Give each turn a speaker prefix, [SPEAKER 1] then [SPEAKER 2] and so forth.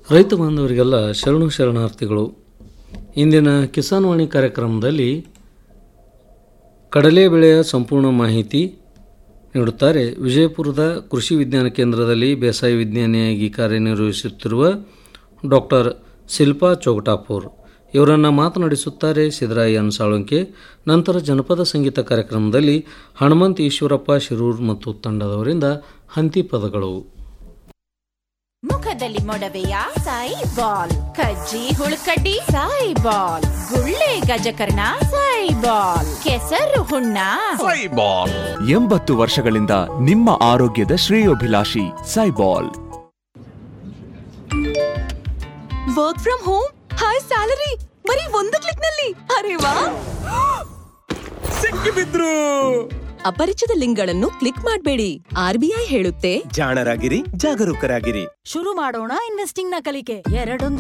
[SPEAKER 1] ರೈತ ಬಾಂಧವರಿಗೆಲ್ಲ ಶರಣು ಶರಣಾರ್ಥಿಗಳು ಇಂದಿನ ಕಿಸಾನ್ ವಾಣಿ ಕಾರ್ಯಕ್ರಮದಲ್ಲಿ ಕಡಲೆ ಬೆಳೆಯ ಸಂಪೂರ್ಣ ಮಾಹಿತಿ ನೀಡುತ್ತಾರೆ ವಿಜಯಪುರದ ಕೃಷಿ ವಿಜ್ಞಾನ ಕೇಂದ್ರದಲ್ಲಿ ಬೇಸಾಯ ವಿಜ್ಞಾನಿಯಾಗಿ ಕಾರ್ಯನಿರ್ವಹಿಸುತ್ತಿರುವ ಡಾಕ್ಟರ್ ಶಿಲ್ಪಾ ಚೌಗಟಾಪುರ್ ಇವರನ್ನು ಮಾತನಾಡಿಸುತ್ತಾರೆ ಸಿದ್ದರಾಯನ್ ಸಾಳುಂಕೆ ನಂತರ ಜನಪದ ಸಂಗೀತ ಕಾರ್ಯಕ್ರಮದಲ್ಲಿ ಹನುಮಂತ್ ಈಶ್ವರಪ್ಪ ಶಿರೂರ್ ಮತ್ತು ತಂಡದವರಿಂದ ಹಂತಿ ಪದಗಳು
[SPEAKER 2] ಮುಖದಲ್ಲಿ ಮೊಡವೆಯ ಸಾಯಿ ಬಾಲ್ ಕಜ್ಜಿ ಹುಳುಕಡ್ಡಿ ಸಾಯಿ ಬಾಲ್ ಗುಳ್ಳೆ ಗಜಕರ್ಣ ಸಾಯಿ ಬಾಲ್ ಕೆಸರು ಹುಣ್ಣ
[SPEAKER 3] ಸೈಬಾಲ್ ಎಂಬತ್ತು ವರ್ಷಗಳಿಂದ ನಿಮ್ಮ ಆರೋಗ್ಯದ ಶ್ರೇಯೋಭಿಲಾಷಿ Saibol
[SPEAKER 4] work from home high salary ಬರೀ ಒಂದು ಕ್ಲಿಕ್ ನಲ್ಲಿ ಅರೆ ವಾ
[SPEAKER 5] ಸಿಕ್ಕಿಬಿದ್ರು
[SPEAKER 4] ಅಪರಿಚಿತ ಲಿಂಕ್ಗಳನ್ನು ಕ್ಲಿಕ್ ಮಾಡಬೇಡಿ ಆರ್ಬಿಐ ಹೇಳುತ್ತೆ
[SPEAKER 5] ಜಾಣರಾಗಿರಿ ಜಾಗರೂಕರಾಗಿರಿ
[SPEAKER 6] ಶುರು ಮಾಡೋಣ ಇನ್ವೆಸ್ಟಿಂಗ್ ನ ಕಲಿಕೆ ಎರಡೊಂದು